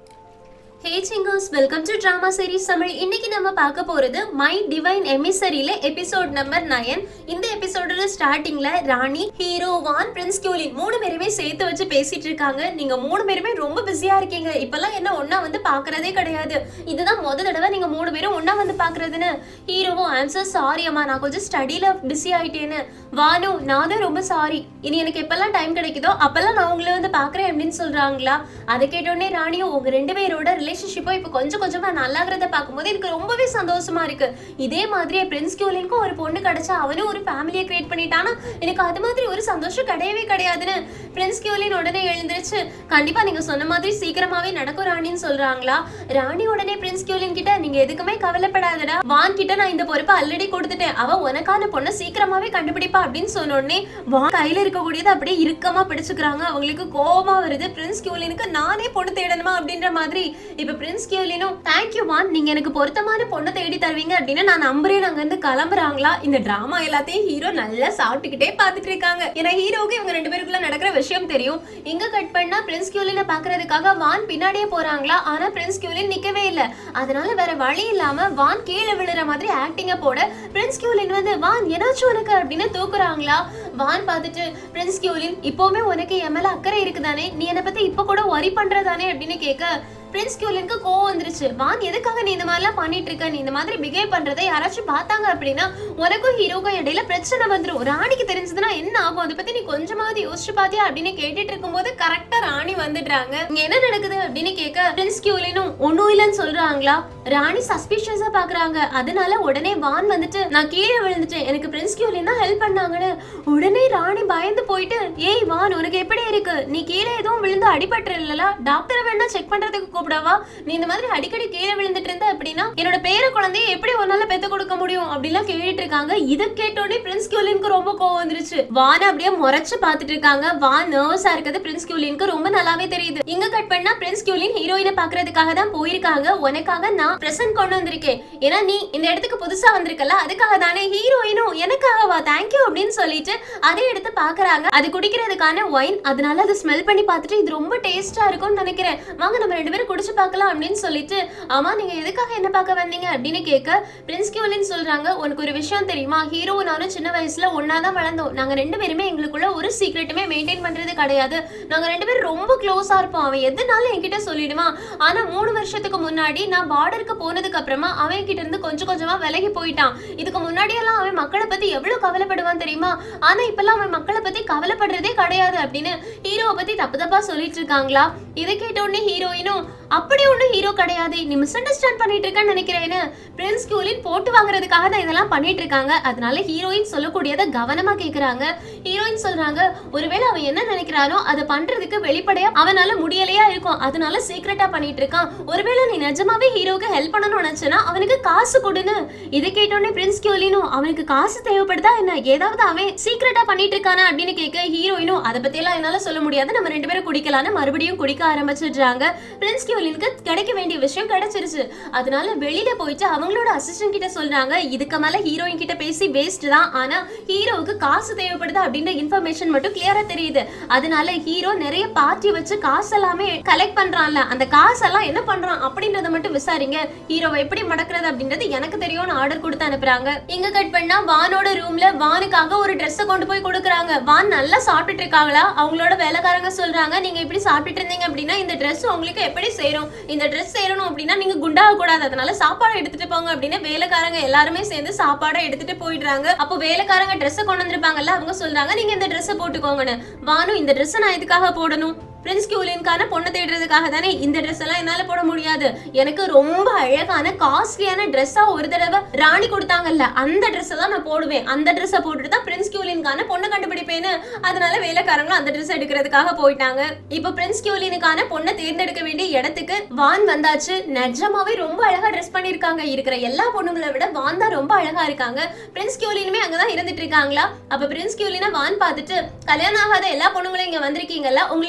hey singers welcome to drama series Tamil இன்னைக்கு நம்ம பார்க்க போறது மை டிவைன் எமிசரியில எபிசோட் நம்பர் நயன் இந்த எபிசோடோட ஸ்டார்டிங்ல ராணி ஹீரோ வான் பிரின்ஸ் கியூலின் மூணு பேருமே சேர்த்து வச்சு பேசிட்டு இருக்காங்க நீங்க மூணு பேருமே ரொம்ப பிஸியா இருக்கீங்க இப்பெல்லாம் என்ன ஒண்ணா வந்து பாக்குறதே கிடையாது இதுதான் முத தடவை நீங்க மூணு பேரும் ஒண்ணா வந்து பாக்குறதுன்னு ஹீரோவும் ஆன்சர் சாரி அம்மா நான் கொஞ்சம் ஸ்டடியில பிஸி ஆயிட்டேன்னு வானு நானும் ரொம்ப சாரி இனி எனக்கு எப்பெல்லாம் டைம் கிடைக்குதோ அப்பெல்லாம் நான் உங்களை வந்து பாக்குறேன் அப்படின்னு சொல்றாங்களா அதை கேட்டோடனே ராணியும் உங்க ரெண்டு பேரோட ரிலேஷன்ஷிப்பும் இப்போ கொஞ்சம் கொஞ்சமா நல்லாகிறத பார்க்கும்போது எனக்கு ரொம்பவே சந்தோஷமா இருக்கு இதே மாதிரி பிரின்ஸ் கியூலினுக்கும் ஒரு பொண்ணு கிடைச்சா அவனும் ஒரு ஃபேமிலியை கிரியேட் பண்ணிட்டானா எனக்கு அது மாதிரி ஒரு சந்தோஷம் கிடையவே கிடையாதுன்னு பிரின்ஸ் கியூலின் உடனே எழுந்திருச்சு கண்டிப்பா நீங்க சொன்ன மாதிரி சீக்கிரமாவே நடக்கும் ராணின்னு சொல்றாங்களா ராணி உடனே பிரின்ஸ் கியூலின் கிட்ட நீங்க எதுக்குமே கவலைப்படாதடா வான் கிட்ட நான் இந்த பொறுப்பை ஆல்ரெடி கொடுத்துட்டேன் அவ உனக்கான பொண்ணை சீக்கிரமாவே கண்டுபிடிப்பா அப்படின்னு சொன்ன உடனே வான் கையில இருக்கக்கூடியது அப்படியே இறுக்கமா பிடிச்சுக்கிறாங்க அவங்களுக்கு கோபமா வருது பிரின்ஸ் கியூலினுக்கு நானே பொண்ணு தேடணுமா அப்படின்ற மாதிரி இப்ப பிரின்ஸ் கியூலினும் தேங்க்யூ வான் நீங்க எனக்கு பொருத்தமான பொண்ணை தேடி தருவீங்க அப்படின்னு நான் நம்புறேன் அங்க இருந்து கிளம்புறாங்களா இந்த டிராமா எல்லாத்தையும் ஹீரோ நல்லா சாப்பிட்டுக்கிட்டே பார்த்துட்டு இருக்காங்க ஏன்னா ஹீரோவுக்கு இவங்க ரெண்டு பேருக்குள்ள நடக்கிற விஷயம் தெரியும் இங்க கட் பண்ணா பிரின்ஸ் கியூலினை பாக்குறதுக்காக வான் பின்னாடியே போறாங்களா ஆனா பிரின்ஸ் கியூலின் நிக்கவே இல்ல அதனால வேற வழி இல்லாம வான் கீழே விழுற மாதிரி ஆக்டிங்க போட பிரின்ஸ் கியூலின் வந்து வான் என்னாச்சும் உனக்கு அப்படின்னு தூக்குறாங்களா வான் பார்த்துட்டு பிரின்ஸ் கியூலின் இப்போவுமே உனக்கு என் மேல அக்கறை இருக்குதானே நீ என்னை பத்தி இப்ப கூட ஒரி பண்றதானே அப்படின்னு கேட்க பிரின்ஸ் கியூலினுக்கு கோவம் வந்துருச்சு வான் எதுக்காக நீ இந்த மாதிரிலாம் பண்ணிட்டு இருக்க நீ இந்த மாதிரி பிஹேவ் பண்றதை யாராச்சும் பார்த்தாங்க அப்படின்னா உனக்கும் ஹீரோக்கும் இடையில பிரச்சனை வந்துரும் ராணிக்கு தெரிஞ்சதுன்னா என்ன ஆகும் அதை பத்தி நீ கொஞ்சமாவது யோசிச்சு பாத்தியா அப்படின்னு கேட்டுட்டு இருக்கும்போது கரெக்டா ராணி வந்துடுறாங்க இங்க என்ன நடக்குது அப்படின்னு கேட்க பிரின்ஸ் கியூலினும் ஒண்ணும் இல்லைன்னு சொல்றாங்களா ராணி சஸ்பிஷியஸா பாக்குறாங்க அதனால உடனே வான் வந்துட்டு நான் கீழே விழுந்துட்டேன் எனக்கு பிரின்ஸ் கியூலின் தான் ஹெல்ப் பண்ணாங்கன்னு உடனே ராணி பயந்து போயிட்டு ஏய் வான் உனக்கு எப்படி இருக்கு நீ கீழே எதுவும் விழுந்து அடிபட்டு இல்லல டாக்டரை வேணா செக் பண்றதுக்கு கூப்பிடவா நீ இந்த மாதிரி அடிக்கடி கீழே விழுந்துட்டு இருந்த அப்படின்னா என்னோட பேர குழந்தைய எப்படி உன்னால பெத்து கொடுக்க முடியும் அப்படிலாம் கேட்டுட்டு இருக்காங்க இதை கேட்டோடனே பிரின்ஸ் கியூலினுக்கு ரொம்ப கோவம் வந்துருச்சு வான அப்படியே முறைச்சு பார்த்துட்டு இருக்காங்க வான் நர்வஸா இருக்கிறது பிரின்ஸ் கியூலினுக்கு ரொம்ப நல்லாவே தெரியுது இங்க கட் பண்ணா பிரின்ஸ் கியூலின் ஹீரோயினை பாக்குறதுக்காக தான் போயிருக்காங்க உனக்காக நான் பிரசன்ட் கொண்டு வந்திருக்கேன் ஏன்னா நீ இந்த இடத்துக்கு புதுசா வந்திருக்கல அதுக்காக தானே ஹீரோயினும் எனக்காகவா தேங்க்யூ அப்படின்னு சொல்லிட்டு அதை எடுத்து பாக்குறாங்க அது குடிக்கிறதுக்கான ஒயின் அதனால அதை ஸ்மெல் பண்ணி பார்த்துட்டு இது ரொம்ப டேஸ்டா இருக்கும்னு நினைக்கிறேன் வாங்க நம்ம ரெண்டு பேரும் குடிச்சு பார்க்கலாம் அப்படின்னு சொல்லிட்டு ஆமா நீங்க எதுக்காக என்ன பார்க்க வந்தீங்க அப்படின்னு கேட்க பிரின்ஸ் கியூலின் சொல்றாங்க உனக்கு ஒரு விஷயம் தெரியுமா ஹீரோ நானும் சின்ன வயசுல ஒன்னா தான் வளர்ந்தோம் நாங்க ரெண்டு பேருமே எங்களுக்குள்ள ஒரு சீக்ரெட்டுமே மெயின்டைன் பண்றது கிடையாது நாங்க ரெண்டு பேரும் ரொம்ப க்ளோஸா இருப்போம் அவன் எதுனாலும் என்கிட்ட சொல்லிடுவான் ஆனா மூணு வருஷத்துக்கு முன்னாடி நான் பார்டருக்கு போனதுக்கு அப்புறமா அவன் கிட்ட இருந்து கொஞ்சம் கொஞ்சமா விலகி போயிட்டான் இதுக்கு முன்னாடி எல்லாம் அவன் மக்களை பத்தி எவ்வளவு கவலைப்படுவான் தெரியுமா ஆனா இப்பெல்லாம் அவன் மக்களை பத்தி கவலைப்படுறதே கிடையாது அப்படின்னு ஹீரோவை பத்தி தப்பு தப்பா சொல்லிட்டு இருக்காங்களா இதை கேட்ட உடனே ஹீரோயினும் அப்படி ஒண்ணும் ஹீரோ கிடையாது நீ மிஸ் அண்டர்ஸ்டாண்ட் பண்ணிட்டு இருக்கேன்னு நினைக்கிறேன்னு பிரின்ஸ் கியூலின் போட்டு வாங்குறதுக்காக தான் இதெல்லாம் பண்ணிட்டு இருக்காங்க அதனால ஹீரோயின் சொல்லக்கூடியதை கவனமா கேக்குறாங்க ஹீரோயின் சொல்றாங்க ஒருவேளை அவன் என்ன நினைக்கிறானோ அதை பண்றதுக்கு வெளிப்படையா அவனால முடியலையா இருக்கும் அதனால சீக்கிரட்டா பண்ணிட்டு இருக்கான் ஒருவேளை நீ நிஜமாவே ஹீரோக்கு ஹெல்ப் பண்ணணும்னு நினைச்சனா அவனுக்கு காசு கொடுன்னு இதை கேட்டோடனே பிரின்ஸ் கியூலினும் அவனுக்கு காசு தேவைப்படுதா என்ன ஏதாவது அவன் சீக்கிரட்டா பண்ணிட்டு இருக்கானா அப்படின்னு கேட்க ஹீரோயினும் அதை பத்தி எல்லாம் என்னால சொல்ல முடியாது நம்ம ரெண்டு பேரும் குடிக்கலாம்னு மறுபடியும் குடிக்க ஆரம்பிச்சிடுறாங்க பிரின்ஸ் கியூலினுக்கு கிடைக்க வேண்டிய விஷயம் கிடைச்சிருச்சு அதனால வெளியில போயிட்டு அவங்களோட அசிஸ்டன்ட் கிட்ட சொல்றாங்க இதுக்கு மேல ஹீரோயின் கிட்ட பேசி வேஸ்ட் தான் ஆனா ஹீரோவுக்கு காசு தேவைப்படுது அப்படின்ற இன்ஃபர்மேஷன் மட்டும் கிளியரா தெரியுது அதனால ஹீரோ நிறைய பார்ட்டி வச்சு காசு எல்லாமே கலெக்ட் பண்றான்ல அந்த காசெல்லாம் என்ன பண்றான் அப்படின்றத மட்டும் விசாரிங்க ஹீரோவை எப்படி மடக்கிறது அப்படின்றது எனக்கு தெரியும்னு ஆர்டர் கொடுத்து அனுப்புறாங்க இங்க கட் பண்ணா வானோட ரூம்ல வானுக்காக ஒரு Dress கொண்டு போய் கொடுக்குறாங்க வான் நல்லா சாப்பிட்டுட்டு இருக்காங்களா அவங்களோட வேலைக்காரங்க சொல்றாங்க நீங்க இப்படி சாப்பிட்டுட்டு இருந்தீங்க அப்படின்னா இந்த Dress உங்களுக்கு எப்படி சேரும் இந்த Dress சேரணும் அப்படின்னா நீங்க குண்டாக கூடாது அதனால சாப்பாடு எடுத்துட்டு போங்க அப்படின்னு வேலைக்காரங்க எல்லாருமே சேர்ந்து சாப்பாடை எடுத்துட்டு போயிடுறாங்க அப்போ வேலைக்காரங்க Dress கொண்டு வந்திருப்பாங்கல்ல அவங்க சொல்றாங்க நீங்க இந்த Dress போட்டுக்கோங்கன்னு வானு இந்த Dress நான் எதுக்காக போடணும் பிரின்ஸ் கியூலின்கான பொண்ணு தேடுறதுக்காக தானே இந்த ட்ரெஸ் எல்லாம் என்னால போட முடியாது எனக்கு ரொம்ப அழகான காஸ்ட்லியான ட்ரெஸ்ஸா ஒரு தடவை ராணி கொடுத்தாங்கல்ல அந்த ட்ரெஸ் தான் நான் போடுவேன் அந்த ட்ரெஸ்ஸை போட்டுட்டு தான் பிரின்ஸ் கியூலின்கான பொண்ணை கண்டுபிடிப்பேன்னு அதனால வேலைக்காரங்களும் அந்த ட்ரெஸ் எடுக்கிறதுக்காக போயிட்டாங்க இப்போ பிரின்ஸ் கியூலினுக்கான பொண்ணை தேர்ந்தெடுக்க வேண்டிய இடத்துக்கு வான் வந்தாச்சு நிஜமாவே ரொம்ப அழகா ட்ரெஸ் பண்ணிருக்காங்க இருக்கிற எல்லா பொண்ணுங்களை விட வான் தான் ரொம்ப அழகா இருக்காங்க பிரின்ஸ் கியூலினுமே அங்கதான் இருந்துட்டு இருக்காங்களா அப்ப பிரின்ஸ் கியூலினை வான் பார்த்துட்டு கல்யாணம் ஆகாத எல்லா பொண்ணுங்களும் இங்க வந்திருக்கீங்கல்ல உங்களுக்கான டெஸ்ட்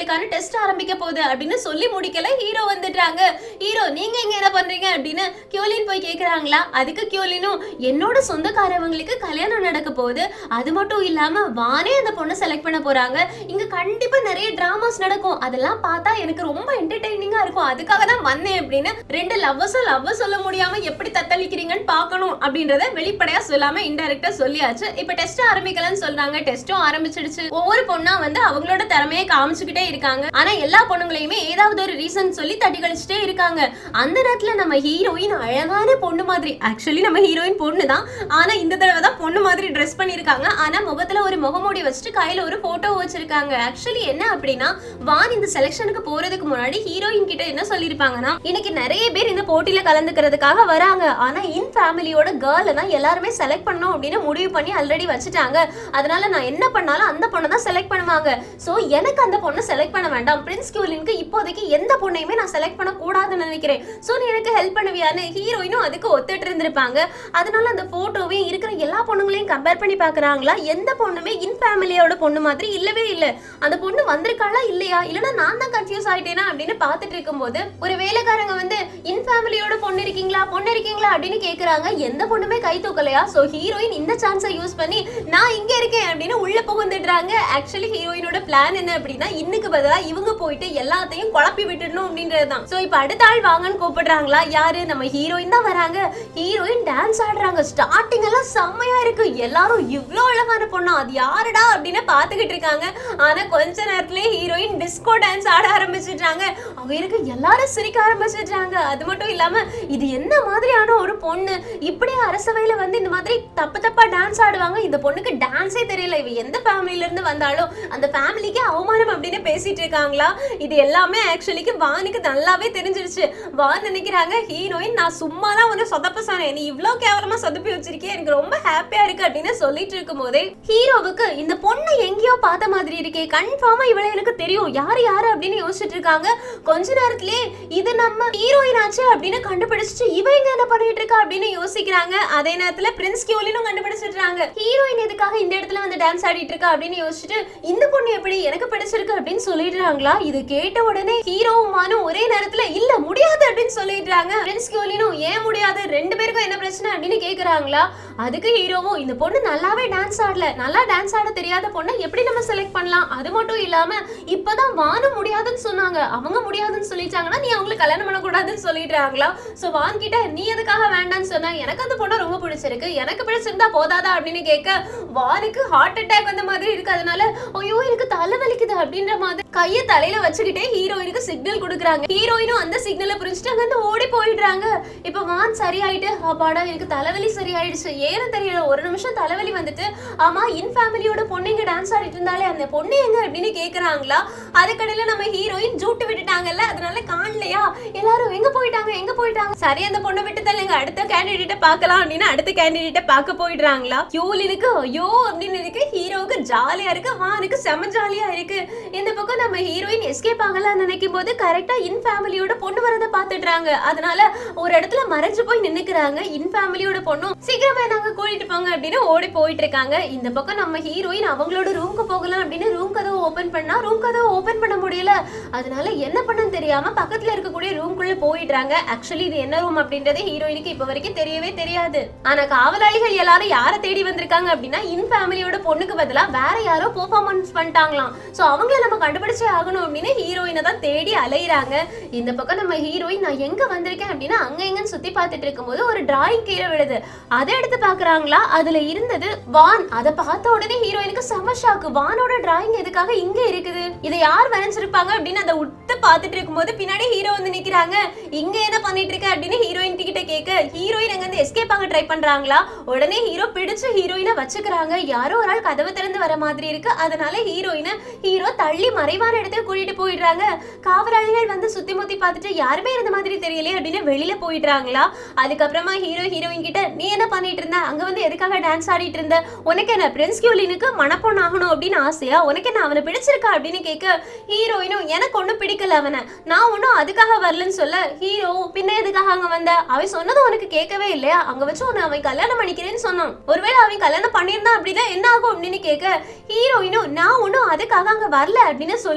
டெஸ்ட் ஆரம்பிக்க போகுது அப்படின்னு சொல்லி முடிக்கல ஹீரோ வந்துட்டாங்க ஹீரோ நீங்க இங்க என்ன பண்றீங்க அப்படின்னு கியோலின் போய் கேக்குறாங்களா அதுக்கு கியோலினும் என்னோட சொந்தக்காரவங்களுக்கு கல்யாணம் நடக்க போகுது அது மட்டும் இல்லாம வானே அந்த பொண்ணை செலக்ட் பண்ண போறாங்க இங்க கண்டிப்பா நிறைய டிராமாஸ் நடக்கும் அதெல்லாம் பார்த்தா எனக்கு ரொம்ப என்டர்டைனிங்கா இருக்கும் அதுக்காக தான் வந்தேன் அப்படின்னு ரெண்டு லவ்வர்ஸும் லவ் சொல்ல முடியாம எப்படி தத்தளிக்கிறீங்கன்னு பார்க்கணும் அப்படின்றத வெளிப்படையா சொல்லாம இன்டைரக்டா சொல்லியாச்சு இப்ப டெஸ்ட் ஆரம்பிக்கலன்னு சொல்றாங்க டெஸ்டும் ஆரம்பிச்சிடுச்சு ஒவ்வொரு பொண்ணா வந்து அவங்களோட திறமையை காமிச்சுக்கிட்டே இருக்காங்க ஆனா எல்லா பொண்ணுங்களையுமே ஏதாவது ஒரு ரீசன் சொல்லி தட்டி கழிச்சுட்டே இருக்காங்க அந்த நேரத்துல நம்ம ஹீரோயின் அழகான பொண்ணு மாதிரி ஆக்சுவலி நம்ம ஹீரோயின் பொண்ணு தான் ஆனா இந்த தடவை தான் பொண்ணு மாதிரி ட்ரெஸ் பண்ணிருக்காங்க ஆனா முகத்துல ஒரு முகமூடி வச்சுட்டு கையில ஒரு போட்டோ வச்சிருக்காங்க ஆக்சுவலி என்ன அப்படின்னா வான் இந்த செலெக்ஷனுக்கு போறதுக்கு முன்னாடி ஹீரோயின் கிட்ட என்ன சொல்லிருப்பாங்கன்னா இன்னைக்கு நிறைய பேர் இந்த போட்டியில கலந்துக்கிறதுக்காக வராங்க ஆனா இன் ஃபேமிலியோட கேர்ளை தான் எல்லாருமே செலக்ட் பண்ணணும் அப்படின்னு முடிவு பண்ணி ஆல்ரெடி வச்சுட்டாங்க அதனால நான் என்ன பண்ணாலும் அந்த பொண்ணை தான் செலக்ட் பண்ணுவாங்க சோ எனக்கு அந்த பொண்ணை செலக்ட் பண்ண வேண்டாம் பிரின்ஸ் கியூலினுக்கு இப்போதைக்கு எந்த பொண்ணையுமே நான் செலக்ட் பண்ண கூடாதுன்னு நினைக்கிறேன் சோ நீ எனக்கு ஹெல்ப் பண்ணுவியான்னு ஹீரோயினும் அதுக்கு ஒத்துட்டு இருந்திருப்பாங்க அதனால அந்த போட்டோவையும் இருக்கிற எல்லா பொண்ணுங்களையும் கம்பேர் பண்ணி பாக்குறாங்களா எந்த பொண்ணுமே இன் ஃபேமிலியோட பொண்ணு மாதிரி இல்லவே இல்ல அந்த பொண்ணு வந்திருக்காளா இல்லையா இல்லனா நான் தான் கன்ஃபியூஸ் ஆயிட்டேனா அப்படின்னு பார்த்துட்டு இருக்கும்போது ஒரு வேலைக்காரங்க வந்து இன் ஃபேமிலியோட பொண்ணு இருக்கீங்களா பொண்ணு இருக்கீங்களா அப்படின்னு கேக்குறாங்க எந்த பொண்ணுமே கை தூக்கலையா சோ ஹீரோயின் இந்த சான்ஸை யூஸ் பண்ணி நான் இங்க இருக்கேன் அப்படின்னு உள்ள புகுந்துடுறாங்க ஆக்சுவலி ஹீரோயினோட பிளான் என்ன அப்படின்னா இன்னுக்கு பதிலா இவங்க போயிட்டு எல்லாத்தையும் குழப்பி விட்டுடணும் அப்படின்றது தான் சோ இப்போ அடுத்த ஆள் வாங்கன்னு கூப்பிடுறாங்களா யாரு நம்ம ஹீரோயின் தான் வராங்க ஹீரோயின் டான்ஸ் ஆடுறாங்க ஸ்டார்டிங் எல்லாம் செம்மையா இருக்கு எல்லாரும் இவ்ளோ அழகான பொண்ணா அது யாருடா அப்படின்னு பாத்துக்கிட்டு இருக்காங்க ஆனா கொஞ்ச நேரத்திலேயே ஹீரோயின் டிஸ்கோ டான்ஸ் ஆட ஆரம்பிச்சிட்டாங்க அவங்க இருக்க எல்லாரும் சிரிக்க ஆரம்பிச்சிட்டாங்க அது மட்டும் இல்லாம இது என்ன மாதிரியான ஒரு பொண்ணு இப்படி அரசவையில வந்து இந்த மாதிரி தப்பு தப்பா டான்ஸ் ஆடுவாங்க இந்த பொண்ணுக்கு டான்ஸே தெரியல இவ எந்த ஃபேமிலில இருந்து வந்தாலும் அந்த ஃபேமிலிக்கு அவமானம் அப்படின்னு பேசிட்டு இருக்காங்களா இது எல்லாமே ஆக்சுவலிக்கு வானுக்கு நல்லாவே தெரிஞ்சிருச்சு வான் நினைக்கிறாங்க ஹீரோயின் நான் சும்மா தான் வந்து சொதப்ப சொன்னேன் நீ இவ்ளோ கேவலமா சொதப்பி வச்சிருக்கே எனக்கு ரொம்ப ஹாப்பியா இருக்கு அப்படின்னு சொல்லிட்டு இருக்கும் போதே ஹீரோவுக்கு இந்த பொண்ணை எங்கேயோ பார்த்த மாதிரி இருக்கே கன்ஃபார்மா இவளை எனக்கு தெரியும் யாரு யாரு அப்படின்னு யோசிச்சுட்டு இருக்காங்க கொஞ்ச நேரத்திலே இது நம்ம ஹீரோயின் ஆச்சு அப்படின்னு கண்டுபிடிச்சிட்டு இவ எங்க என்ன பண்ணிட்டு இருக்கா அப்படின்னு யோசிக்கிறாங்க அதே நேரத்துல பிரின்ஸ் கியோலினும் கண்டுபிடிச்சிடுறாங்க ஹீரோயின் எதுக்காக இந்த இடத்துல வந்து டான்ஸ் ஆடிட்டு இருக்கா அப்படின்னு யோசிச்சுட்டு இந்த பொண்ணு எப்படி எனக்கு பிடிச்சிருக்கு அப்படின்னு சொல்லிடுறாங்களா இது கேட்ட உடனே ஹீரோவும் மானும் ஒரே நேரத்துல இல்ல முடியாது அப்படின்னு சொல்லிடுறாங்க பிரின்ஸ் கியோலினும் ஏன் முடியாது ரெண்டு பேருக்கும் என்ன பிரச்சனை அப்படின்னு கேக்குறாங்களா அதுக்கு ஹீரோவும் இந்த பொண்ணு நல்லாவே டான்ஸ் ஆடல நல்லா டான்ஸ் ஆட தெரியாத பொண்ணை எப்படி நம்ம செலக்ட் பண்ணலாம் அது மட்டும் இல்லாம இப்பதான் வானம் முடியாதுன்னு சொன்னாங்க அவங்க முடியாதுன்னு சொல்லிட்டாங்கன்னா நீ அவங்களுக்கு கல்யாணம் பண்ணக்கூடாதுன்னு சொல்லிடுறாங்களா சோ வான் கிட்ட நீ எதுக்காக வேண்டாம்னு சொன்னா எனக்கு அந்த பொண்ணை ரொம்ப பிடிச்சிருக்கு எனக்கு பிடிச்சிருந்தா போதாதா அப்படின்னு கேட்க வானுக்கு ஹார்ட் அட்டாக் வந்த மாதிரி இருக்கு அதனால ஐயோ எனக்கு தலை வலிக்குது அப்படின்ற மாதிரி கைய தலையில வச்சுக்கிட்டே ஹீரோயினுக்கு சிக்னல் கொடுக்குறாங்க ஹீரோயினும் அந்த சிக்னலை புரிஞ்சுட்டு அங்க இருந்து ஓடி போயிடுறாங்க இப்ப வான் சரியாயிட்டு அப்பாடா எனக்கு தலைவலி சரியாயிடுச்சு ஏன்னு தெரியல ஒரு நிமிஷம் தலைவலி வந்துட்டு ஆமா இன் ஃபேமிலியோட பொண்ணு இங்க டான்ஸ் ஆடிட்டு இருந்தாலே அந்த பொண்ணு எங்க அப்படின்னு கேக்குறாங்களா அதுக்கடையில நம்ம ஹீரோயின் ஜூட்டு விட்டுட்டாங்கல்ல அதனால காணலையா எல்லாரும் எங்க போயிட்டாங்க எங்க போயிட்டாங்க சரி அந்த பொண்ணை விட்டு தள்ளுங்க அடுத்த கேண்டிடேட்டை பார்க்கலாம் அப்படின்னு அடுத்த கேண்டிடேட்டை பார்க்க போயிடுறாங்களா யூலினுக்கு ஐயோ அப்படின்னு இருக்கு ஹீரோவுக்கு ஜாலியா இருக்கு வானுக்கு செம ஜாலியா இருக்கு இந்த பக்கம் நம்ம ஹீரோயின் எஸ்கேப் ஆகலாம்னு நினைக்கும் போது கரெக்டா இன் ஃபேமிலியோட பொண்ணு வரதை பார்த்துடுறாங்க அதனால ஒரு இடத்துல மறைஞ்சு போய் நின்னுக்கிறாங்க இன் ஃபேமிலியோட பொண்ணும் சீக்கிரமா நாங்க கூட்டிட்டு போங்க அப்படின்னு ஓடி போயிட்டு இருக்காங்க இந்த பக்கம் நம்ம ஹீரோயின் அவங்களோட ரூம்க்கு போகலாம் அப்படின்னு ரூம் கதவை ஓபன் பண்ணா ரூம் கதவை ஓபன் பண்ண முடியல அதனால என்ன பண்ணன்னு தெரியாம பக்கத்துல இருக்கக்கூடிய ரூம்குள்ள போயிடுறாங்க ஆக்சுவலி இது என்ன ரூம் அப்படின்றது ஹீரோயினுக்கு இப்ப வரைக்கும் தெரியவே தெரியாது ஆனா காவலாளிகள் எல்லாரும் யாரை தேடி வந்திருக்காங்க அப்படின்னா இன் ஃபேமிலியோட பொண்ணுக்கு பதிலா வேற யாரோ பெர்ஃபார்மன்ஸ் பண்ணிட்டாங்களாம் சோ அவங்கள நம்ம கண்டுபிடிச்சே ஆகணும் அப்படின்னு ஹீரோயினை தான் தேடி அலையிறாங்க இந்த பக்கம் நம்ம ஹீரோயின் நான் எங்க வந்திருக்கேன் அப்படின்னா அங்க எங்கன்னு சுத்தி பார்த்துட்டு இருக்கும்போது ஒரு டிராயிங் கீழே விழுது அதை எடுத்து பாக்குறாங்களா அதுல இருந்தது வான் அதை பார்த்த உடனே ஹீரோயினுக்கு செம ஷாக்கு வானோட டிராயிங் எதுக்காக இங்க இருக்குது இதை யார் வரைஞ்சிருப்பாங்க அப்படின்னு அதை உத்து பார்த்துட்டு இருக்கும்போது பின்னாடி ஹீரோ வந்து நிக்கிறாங்க இங்க என்ன பண்ணிட்டு இருக்க அப்படின்னு ஹீரோயின் கிட்ட கேட்க ஹீரோயின் அங்க இருந்து எஸ்கேப் ஆக ட்ரை பண்றாங்களா உடனே ஹீரோ பிடிச்சு ஹீரோயினை வச்சுக்கிறாங்க யாரோ ஒரு ஆள் கதவை திறந்து வர மாதிரி இருக்கு அதனால ஹீரோயினை ஹீரோ தள்ளி மறைவான இடத்துக்கு கூட்டிட்டு போயிடுறாங்க காவலாளிகள் வந்து சுத்தி முத்தி பார்த்துட்டு யாருமே இருந்த மாதிரி தெரியலையே அப்படின்னு வெளியில போயிடுறாங்களா அதுக்கப்புறமா ஹீரோ ஹீரோயின் கிட்ட நீ என்ன பண்ணிட்டு இருந்த அங்க வந்து எதுக்காக டான்ஸ் ஆடிட்டு இருந்த உனக்கு என்ன பிரின்ஸ் கியூலினுக்கு மனப்பொண்ணு ஆகணும் அப்படின்னு ஆசையா உனக்கு என்ன அவனை பிடிச்சிருக்கா அப்படின்னு கேட்க ஹீரோயினும் எனக்கு ஒன்றும் பிடிக்கல அவனை நான் ஒன்றும் அதுக்காக வரலன்னு சொல்ல ஹீரோ பின்ன எதுக்காக அங்க வந்த அவன் சொன்னது உனக்கு கேட்கவே இல்லையா அங்க வச்சு உன்னை அவன் கல்யாணம் பண்ணிக்கிறேன்னு சொன்னான் ஒருவேளை அவன் கல்யாணம் பண்ணியிருந்தா அப்படின்னா என்ன ஆகும் அப்படின்னு கேட்க ஹீரோயினும் நான் ஒன்றும் அதுக்காக அங்க வரல அப்படின்னு சொல்லி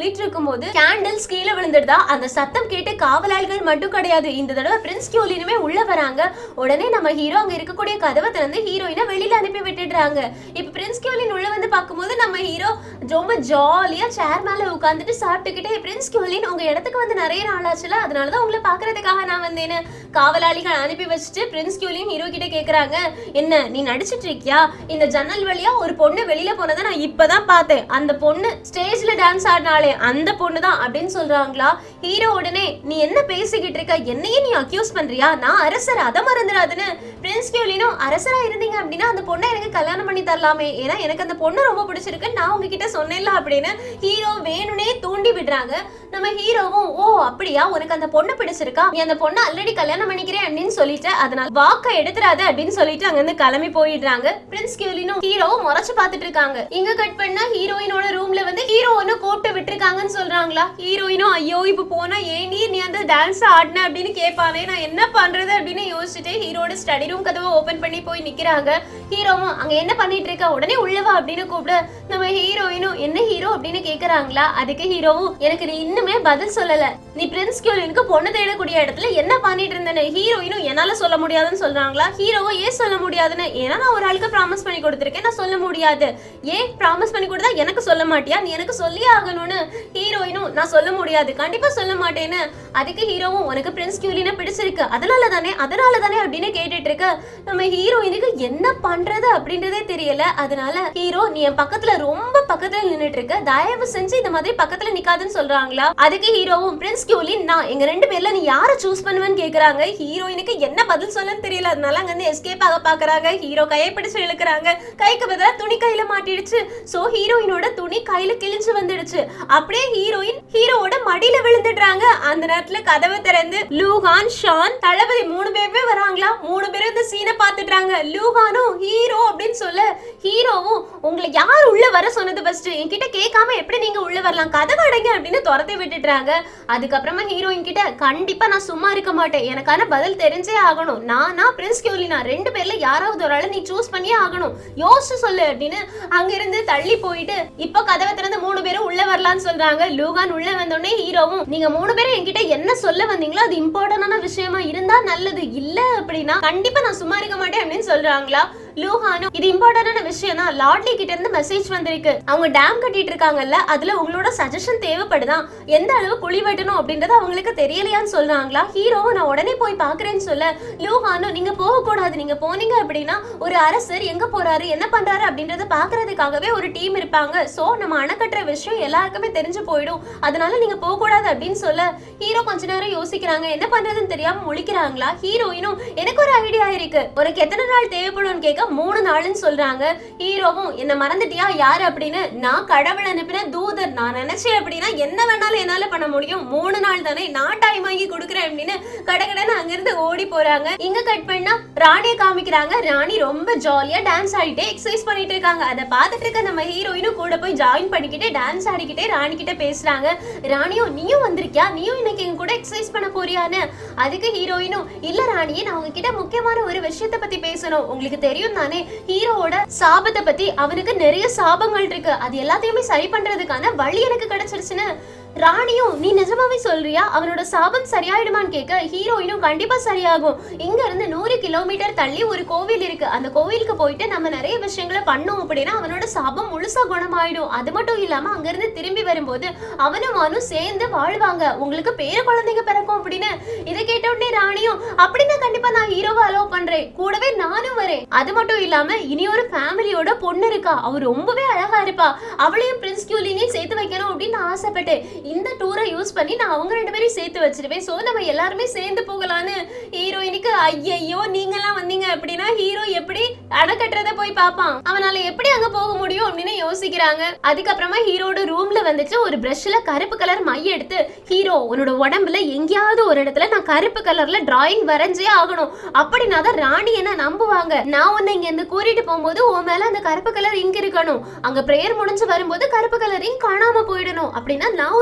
போயிட்டு இருக்கும்போது கேண்டில்ஸ் கீழே விழுந்துடுதா அந்த சத்தம் கேட்டு காவலாளிகள் மட்டும் கிடையாது இந்த தடவை பிரின்ஸ் கியூலினுமே உள்ள வராங்க உடனே நம்ம ஹீரோ அங்க இருக்கக்கூடிய கதவை திறந்து ஹீரோயினை வெளியில அனுப்பி விட்டுடுறாங்க இப்ப பிரின்ஸ் கியூலின் உள்ள வந்து பார்க்கும்போது நம்ம ஹீரோ ரொம்ப ஜாலியா சேர் மேல உட்காந்துட்டு சாப்பிட்டுக்கிட்டே பிரின்ஸ் கியூலின் உங்க இடத்துக்கு வந்து நிறைய நாள் ஆச்சுல அதனாலதான் உங்களை பாக்குறதுக்காக நான் வந்தேன்னு காவலாளிகள் அனுப்பி வச்சுட்டு பிரின்ஸ் கியூலின் ஹீரோ கிட்ட கேக்குறாங்க என்ன நீ நடிச்சிட்டு இருக்கியா இந்த ஜன்னல் வழியா ஒரு பொண்ணு வெளியில போனதை நான் இப்பதான் பார்த்தேன் அந்த பொண்ணு ஸ்டேஜ்ல டான்ஸ் ஆடினாலே அந்த பொண்ணு தான் அப்படின்னு சொல்றாங்களா ஹீரோ உடனே நீ என்ன பேசிக்கிட்டு இருக்க என்னையே நீ அக்யூஸ் பண்றியா நான் அரசர் அதை மறந்துடாதுன்னு பிரின்ஸ் கியூலினும் அரசரா இருந்தீங்க அப்படின்னா அந்த பொண்ணை எனக்கு கல்யாணம் பண்ணி தரலாமே ஏன்னா எனக்கு அந்த பொண்ணு ரொம்ப பிடிச்சிருக்கு நான் உங்ககிட்ட சொன்னேன்ல அப்படின்னு ஹீரோ வேணும்னே தூண்டி விடுறாங்க நம்ம ஹீரோவும் ஓ அப்படியா உனக்கு அந்த பொண்ணு பிடிச்சிருக்கா நீ அந்த பொண்ணை ஆல்ரெடி கல்யாணம் பண்ணிக்கிறேன் அப்படின்னு சொல்லிட்டு அதனால வாக்க எடுத்துறாத அப்படின்னு சொல்லிட்டு அங்க இருந்து கிளம்பி போயிடுறாங்க பிரின்ஸ் கியூலினும் ஹீரோவும் முறைச்சு பார்த்துட்டு இருக்காங்க இங்க கட் பண்ணா ஹீரோயினோட ரூம்ல வந்து ஹீரோ ஒன்னு கூப்பிட்டு விட்டுருக்காங்கன்னு சொல்றாங்களா ஹீரோயினும் ஐயோ இப்ப போனா ஏண்டி நீ அந்த டான்ஸ் ஆடின அப்படின்னு கேட்பானே நான் என்ன பண்றது அப்படின்னு யோசிச்சுட்டு ஹீரோட ஸ்டடி ரூம் கதவை ஓபன் பண்ணி போய் நிக்கிறாங்க ஹீரோவும் அங்க என்ன பண்ணிட்டு இருக்க உடனே உள்ளவா அப்படின்னு கூப்பிட நம்ம ஹீரோயினும் என்ன ஹீரோ அப்படின்னு கேக்குறாங்களா அதுக்கு ஹீரோவும் எனக்கு நீ இன்னுமே பதில் சொல்லல நீ பிரின்ஸ் கியூலினுக்கு பொண்ணு தேடக்கூடிய இடத்துல என்ன பண்ணிட்டு இருந்தேன்னு ஹீரோயினும் என்னால சொல்ல முடியாதுன்னு சொல்றாங்களா ஹீரோவும் ஏன் சொல்ல முடியாதுன்னு ஏன்னா நான் ஒரு ஆளுக்கு ப்ராமிஸ் பண்ணி கொடுத்துருக்கேன் நான் சொல்ல முடியாது ஏன் ப்ராமிஸ் பண்ணி கொடுத்தா எனக்கு சொல்ல மாட்டியா நீ எனக்கு சொல்லியே ஆகணும்னு ஹீரோயினும் நான் சொல்ல முடியாது கண்டிப்பா சொல்ல மாட்டேன்னு அதுக்கு ஹீரோவும் உனக்கு பிரின்ஸ் கியூலினை பிடிச்சிருக்கு அதனால தானே அதனால தானே அப்படின்னு கேட்டுட்டு இருக்க நம்ம ஹீரோயினுக்கு என்ன பண்றது அப்படின்றதே தெரியல அதனால ஹீரோ நீ என் பக்கத்துல ரொம்ப பக்கத்துல நின்னுட்டு இருக்க தயவு செஞ்சு இந்த மாதிரி பக்கத்துல நிக்காதுன்னு சொல்றாங்களா அதுக்கு ஹீரோவும் பிரின்ஸ் கியூலின் நான் எங்க ரெண்டு பேர்ல நீ யாரை சூஸ் பண்ணுவேன்னு கேக்குறாங்க ஹீரோயினுக்கு என்ன பதில் சொல்லன்னு தெரியல அதனால அங்க இருந்து எஸ்கேப் ஆக பாக்குறாங்க ஹீரோ கையை பிடிச்சு இழுக்கிறாங்க கைக்கு பதிலா துணி கையில மாட்டிடுச்சு சோ ஹீரோயினோட துணி கையில கிழிஞ்சு வந்துடுச்சு அப்படியே ஹீரோயின் ஹீரோவோட மடியில விழுந்துடுறாங்க அந்த நேரத்துல கதவை திறந்து லூகான் ஷான் தளபதி மூணு பேருமே வராங்களா மூணு பேரும் இந்த சீனை பாத்துட்டாங்க லூகானும் ஹீரோ அப்படின்னு சொல்ல ஹீரோவும் உங்களை யார் உள்ள வர சொன்னது ஃபர்ஸ்ட் என்கிட்ட கேட்காம எப்படி நீங்க உள்ள வரலாம் கதவை அடைங்க அப்படின்னு துரத்தி விட்டுட்டாங்க அதுக்கப்புறமா ஹீரோயின் கிட்ட கண்டிப்பா நான் சும்மா இருக்க மாட்டேன் எனக்கான பதில் தெரிஞ்சே ஆகணும் நானா பிரின்ஸ் கியூலினா ரெண்டு பேர்ல யாராவது ஒரு ஆளை நீ சூஸ் பண்ணியே ஆகணும் யோசிச்சு சொல்லு அப்படின்னு அங்கிருந்து தள்ளி போயிட்டு இப்ப கதவை திறந்து மூணு பேரும் உள்ள வரலாம்னு சொல்றாங்க லூகான் உள்ள வந்தோடனே ஹீரோவும் நீங்க மூணு பேரும் என்கிட்ட என்ன சொல்ல வந்தீங்களோ அது இம்பார்ட்டன்டான விஷயமா இருந்தா நல்லது இல்ல அப்படின்னா கண்டிப்பா நான் சும்மா இருக்க மாட்டேன் அப்படின்னு சொல்றாங்களா லூஹானும் இது இம்பார்ட்டன்டான விஷயம் தான் லாட்லி கிட்ட இருந்து மெசேஜ் வந்திருக்கு அவங்க டேம் கட்டிட்டு இருக்காங்கல்ல அதுல உங்களோட சஜஷன் தேவைப்படுதான் எந்த அளவு குழி வெட்டணும் அப்படின்றது அவங்களுக்கு தெரியலையான்னு சொல்றாங்களா ஹீரோவும் நான் உடனே போய் பாக்குறேன்னு சொல்ல லூஹானும் நீங்க போக கூடாது நீங்க போனீங்க அப்படின்னா ஒரு அரசர் எங்க போறாரு என்ன பண்றாரு அப்படின்றத பாக்குறதுக்காகவே ஒரு டீம் இருப்பாங்க சோ நம்ம அணை கட்டுற விஷயம் எல்லாருக்குமே தெரிஞ்சு போயிடும் அதனால நீங்க போக கூடாது அப்படின்னு சொல்ல ஹீரோ கொஞ்ச நேரம் யோசிக்கிறாங்க என்ன பண்றதுன்னு தெரியாம முழிக்கிறாங்களா ஹீரோயினும் எனக்கு ஒரு ஐடியா இருக்கு உனக்கு எத்தனை நாள் தேவைப்படும்னு கேட்க மூணு நாள்னு சொல்றாங்க ஹீரோவும் என்ன மறந்துட்டியா யாரு அப்படின்னு நான் கடவுள் அனுப்பின தூதர் நான் நினைச்சேன் அப்படின்னா என்ன வேணாலும் என்னால பண்ண முடியும் மூணு நாள் தானே நான் டைம் வாங்கி கொடுக்குறேன் அப்படின்னு கடகடன்னு அங்கிருந்து ஓடி போறாங்க இங்க கட் பண்ணா ராணியை காமிக்கிறாங்க ராணி ரொம்ப ஜாலியா டான்ஸ் ஆடிட்டே எக்ஸசைஸ் பண்ணிட்டு இருக்காங்க அதை பார்த்துட்டு இருக்க நம்ம ஹீரோயினும் கூட போய் ஜாயின் பண்ணிக்கிட்டே டான்ஸ் ஆடிக்கிட்டே ராணி கிட்ட பேசுறாங்க ராணியும் நீயும் வந்திருக்கியா நீயும் இன்னைக்கு எங்க கூட எக்ஸசைஸ் பண்ண போறியான்னு அதுக்கு ஹீரோயினும் இல்ல ராணியே நான் உங்ககிட்ட முக்கியமான ஒரு விஷயத்த பத்தி பேசணும் உங்களுக்கு தெரியும் தானே ஹீரோவோட சாபத்தை பத்தி அவனுக்கு நிறைய சாபங்கள் இருக்கு அது எல்லாத்தையுமே சரி பண்றதுக்கான வழி எனக்கு கிடைச்சிருச்சுன்னு ராணியும் நீ நிஜமாவே சொல்றியா அவனோட சாபம் சரியாயிடுமான்னு கேட்க ஹீரோயினும் கண்டிப்பா சரியாகும் இங்க இருந்து நூறு கிலோமீட்டர் தள்ளி ஒரு கோவில் இருக்கு அந்த கோவிலுக்கு போயிட்டு நம்ம நிறைய விஷயங்களை பண்ணோம் அப்படின்னா அவனோட சாபம் முழுசா குணமாயிடும் அது மட்டும் இல்லாம அங்க இருந்து திரும்பி வரும்போது அவனும் அவனும் சேர்ந்து வாழ்வாங்க உங்களுக்கு பேர குழந்தைங்க பிறக்கும் அப்படின்னு இதை கேட்ட உடனே ராணியும் அப்படின்னா கண்டிப்பா நான் ஹீரோவை அலோவ் பண்றேன் கூடவே நானும் வரேன் அது மட்டும் இல்லாம இனி ஒரு ஃபேமிலியோட பொண்ணு இருக்கா அவ ரொம்பவே அழகா இருப்பா அவளையும் பிரின்ஸ் கியூலினையும் சேர்த்து வைக்கணும் அப்படின்னு நான் ஆசைப்பட்டேன் இந்த டூரை யூஸ் பண்ணி நான் அவங்க ரெண்டு பேரையும் சேர்த்து வச்சிருவேன் சோ நம்ம எல்லாருமே சேர்ந்து போகலான்னு ஹீரோயினுக்கு ஐயையோ நீங்கெல்லாம் வந்தீங்க அப்படின்னா ஹீரோ எப்படி அணை கட்டுறத போய் பார்ப்பான் அவனால எப்படி அங்க போக முடியும் அப்படின்னு யோசிக்கிறாங்க அதுக்கப்புறமா ஹீரோட ரூம்ல வந்துச்சு ஒரு பிரஷ்ல கருப்பு கலர் மை எடுத்து ஹீரோ உன்னோட உடம்புல எங்கேயாவது ஒரு இடத்துல நான் கருப்பு கலர்ல டிராயிங் வரைஞ்சே ஆகணும் அப்படின்னா தான் ராணி என்ன நம்புவாங்க நான் உன்னை இங்க இருந்து கூட்டிட்டு போகும்போது உன் மேல அந்த கருப்பு கலர் இங்க இருக்கணும் அங்க பிரேயர் முடிஞ்சு வரும்போது கருப்பு கலர் இங்க காணாம போயிடணும் அப்படின்னா நான் உன்னோட